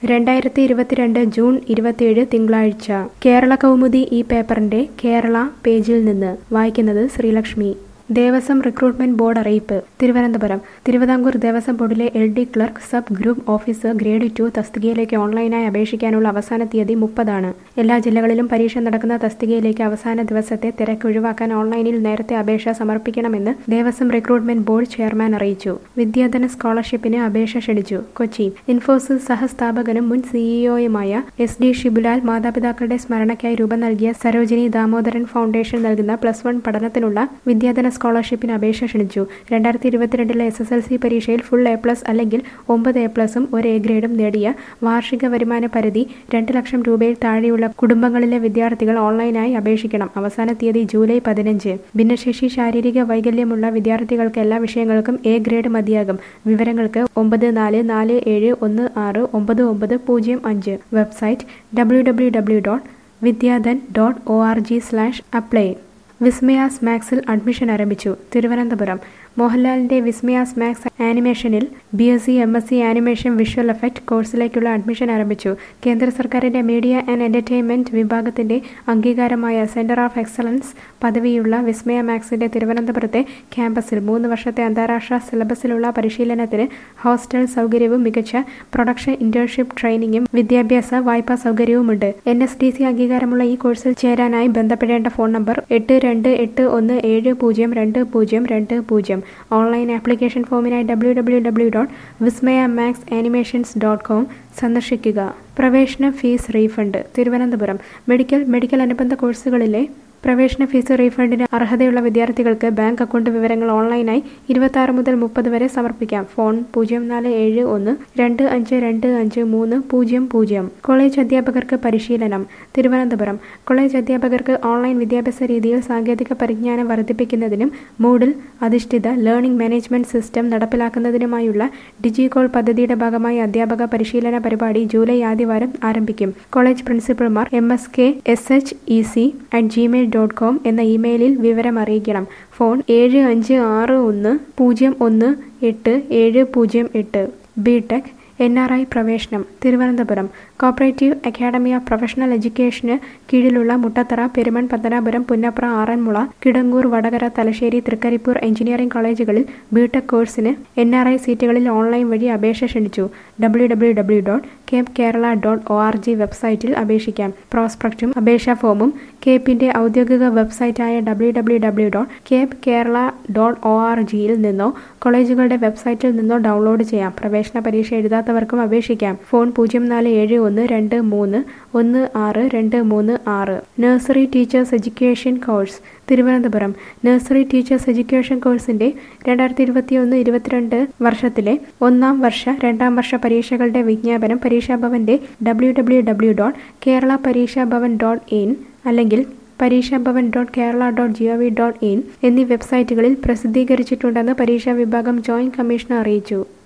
രണ്ടായിരത്തി ഇരുപത്തിരണ്ട് ജൂൺ ഇരുപത്തിയേഴ് തിങ്കളാഴ്ച കേരള കൗമുദി ഈ പേപ്പറിന്റെ കേരള പേജിൽ നിന്ന് വായിക്കുന്നത് ശ്രീലക്ഷ്മി ദേവസ്വം റിക്രൂട്ട്മെന്റ് ബോർഡ് അറിയിപ്പ് തിരുവനന്തപുരം തിരുവിതാംകൂർ ദേവസ്വം ബോർഡിലെ L D clerk sub group officer grade two തസ്തികയിലേക്ക് ഓൺലൈനായി അപേക്ഷിക്കാനുള്ള അവസാന തീയതി മുപ്പതാണ് എല്ലാ ജില്ലകളിലും പരീക്ഷ നടക്കുന്ന തസ്തികയിലേക്ക് അവസാന ദിവസത്തെ തിരക്ക് ഒഴിവാക്കാൻ ഓൺലൈനിൽ നേരത്തെ അപേക്ഷ സമർപ്പിക്കണമെന്ന് ദേവസ്വം റിക്രൂട്ട്മെന്റ് ബോർഡ് ചെയർമാൻ അറിയിച്ചു വിദ്യാധന സ്കോളർഷിപ്പിന് അപേക്ഷ ക്ഷണിച്ചു കൊച്ചി ഇൻഫോസിസ് സഹസ്ഥാപകനും മുൻ സിഇഒയുമായ എസ് ഡി ഷിബുലാൽ മാതാപിതാക്കളുടെ സ്മരണയ്ക്കായി രൂപം നൽകിയ സരോജിനി ദാമോദരൻ ഫൗണ്ടേഷൻ നൽകുന്ന പ്ലസ് വൺ പഠനത്തിനുള്ള വിദ്യാധന സ്കോളർഷിപ്പിന് അപേക്ഷ ക്ഷണിച്ചു രണ്ടായിരത്തി ഇരുപത്തിരണ്ടിലെ എസ് എസ് എൽ സി പരീക്ഷയിൽ ഫുൾ എ പ്ലസ് അല്ലെങ്കിൽ ഒമ്പത് എ പ്ലസും ഒരു എ ഗ്രേഡും നേടിയ വാർഷിക വരുമാന പരിധി രണ്ട് ലക്ഷം രൂപയിൽ താഴെയുള്ള കുടുംബങ്ങളിലെ വിദ്യാർത്ഥികൾ ഓൺലൈനായി അപേക്ഷിക്കണം അവസാന തീയതി ജൂലൈ പതിനഞ്ച് ഭിന്നശേഷി ശാരീരിക വൈകല്യമുള്ള വിദ്യാർത്ഥികൾക്ക് എല്ലാ വിഷയങ്ങൾക്കും എ ഗ്രേഡ് മതിയാകും വിവരങ്ങൾക്ക് ഒമ്പത് നാല് നാല് ഏഴ് ഒന്ന് ആറ് ഒമ്പത് ഒമ്പത് പൂജ്യം അഞ്ച് website W W W dot Vidyadhan dot O R G slash apply Vismayas മാക്സിൽ അഡ്മിഷൻ ആരംഭിച്ചു തിരുവനന്തപുരം മോഹൻലാലിന്റെ വിസ്മയാസ് മാക്സ് ആനിമേഷനിൽ B S C M S C animation visual effect കോഴ്സിലേക്കുള്ള അഡ്മിഷൻ ആരംഭിച്ചു കേന്ദ്ര സർക്കാരിന്റെ മീഡിയ ആൻഡ് എന്റർടൈൻമെന്റ് വിഭാഗത്തിന്റെ അംഗീകാരമായ സെന്റർ ഓഫ് എക്സലൻസ് പദവിയുള്ള വിസ്മയ മാക്സിന്റെ തിരുവനന്തപുരത്തെ ക്യാമ്പസിൽ മൂന്ന് വർഷത്തെ അന്താരാഷ്ട്ര സിലബസിലുള്ള പരിശീലനത്തിന് ഹോസ്റ്റൽ സൗകര്യവും മികച്ച പ്രൊഡക്ഷൻ ഇന്റേൺഷിപ്പ് ട്രെയിനിങ്ങും വിദ്യാഭ്യാസ വായ്പാ സൗകര്യവുമുണ്ട് എൻ എസ് ഡി സി അംഗീകാരമുള്ള ഈ കോഴ്സിൽ ചേരാനായി ബന്ധപ്പെടേണ്ട ഫോൺ നമ്പർ എട്ട് രണ്ട് എട്ട് ഒന്ന് ഏഴ് പൂജ്യം രണ്ട് പൂജ്യം രണ്ട് പൂജ്യം ഓൺലൈൻ ആപ്ലിക്കേഷൻ ഫോമിനായി W W W dot Vismaya max animations dot com സന്ദർശിക്കുക പ്രവേശന fee refund Thiruvananthapuram medical medical അനുബന്ധ കോഴ്സുകളിലെ പ്രവേശന ഫീസ് റീഫണ്ടിന് അർഹതയുള്ള വിദ്യാർത്ഥികൾക്ക് ബാങ്ക് അക്കൗണ്ട് വിവരങ്ങൾ ഓൺലൈനായി ഇരുപത്തി ആറ് മുതൽ മുപ്പത് വരെ സമർപ്പിക്കാം ഫോൺ പൂജ്യം നാല് ഏഴ് ഒന്ന് രണ്ട് അഞ്ച് രണ്ട് അഞ്ച് മൂന്ന് പൂജ്യം പൂജ്യം കോളേജ് അധ്യാപകർക്ക് പരിശീലനം തിരുവനന്തപുരം കോളേജ് അധ്യാപകർക്ക് ഓൺലൈൻ വിദ്യാഭ്യാസ രീതിയിൽ സാങ്കേതിക പരിജ്ഞാനം വർദ്ധിപ്പിക്കുന്നതിനും മൂഡിൽ അധിഷ്ഠിത ലേണിംഗ് മാനേജ്മെന്റ് സിസ്റ്റം നടപ്പിലാക്കുന്നതിനുമായുള്ള ഡിജികോൾ പദ്ധതിയുടെ ഭാഗമായി അധ്യാപക പരിശീലന പരിപാടി ജൂലൈ ആദ്യവാരം ആരംഭിക്കും കോളേജ് പ്രിൻസിപ്പൽമാർ M S K S H E C at gmail dot com എന്ന ഇമെയിലിൽ വിവരം അറിയിക്കണം ഫോൺ ഏഴ് അഞ്ച് ആറ് ഒന്ന് പൂജ്യം ഒന്ന് എട്ട് ഏഴ് പൂജ്യം എട്ട് B tech N R I പ്രവേശനം Thiruvananthapuram cooperative academy of professional എഡ്യൂക്കേഷന് കീഴിലുള്ള മുട്ടത്തറ പെരുമൺ പത്തനാപുരം പുന്നപ്ര ആറന്മുള കിടങ്ങൂർ വടകര തലശ്ശേരി തൃക്കരിപ്പൂർ എഞ്ചിനീയറിംഗ് കോളേജുകളിൽ ബിടെക് കോഴ്സിന് എൻ ആർ ഐ സീറ്റുകളിൽ ഓൺലൈൻ വഴി അപേക്ഷ ക്ഷണിച്ചു W W W dot CAPE Kerala dot O R G വെബ്സൈറ്റിൽ അപേക്ഷിക്കാം പ്രോസ്പെക്റ്റും അപേക്ഷാ ഫോമും കേപ്പിന്റെ ഔദ്യോഗിക വെബ്സൈറ്റായ W W W dot CAPE Kerala dot O R ജിയിൽ നിന്നോ കോളേജുകളുടെ വെബ്സൈറ്റിൽ നിന്നോ ഡൗൺലോഡ് ചെയ്യാം പ്രവേശന പരീക്ഷ എഴുതാത്തവർക്കും അപേക്ഷിക്കാം ഫോൺ പൂജ്യം നാല് ഏഴ് ഒന്ന് രണ്ട് മൂന്ന് ഒന്ന് ആറ് രണ്ട് മൂന്ന് ആറ് nursery teachers education course Thiruvananthapuram nursery teachers education കോഴ്സിന്റെ രണ്ടായിരത്തി ഇരുപത്തിയൊന്ന് ഇരുപത്തിരണ്ട് വർഷത്തിലെ ഒന്നാം വർഷ രണ്ടാം വർഷ പരീക്ഷകളുടെ വിജ്ഞാപനം പരീക്ഷാഭവന്റെ W W W dot Kerala Pareekshabhavan dot in അല്ലെങ്കിൽ Pareekshabhavan dot Kerala dot G O V dot in എന്നീ വെബ്സൈറ്റുകളിൽ പ്രസിദ്ധീകരിച്ചിട്ടുണ്ടെന്ന് പരീക്ഷാ വിഭാഗം ജോയിന്റ് കമ്മീഷണർ അറിയിച്ചു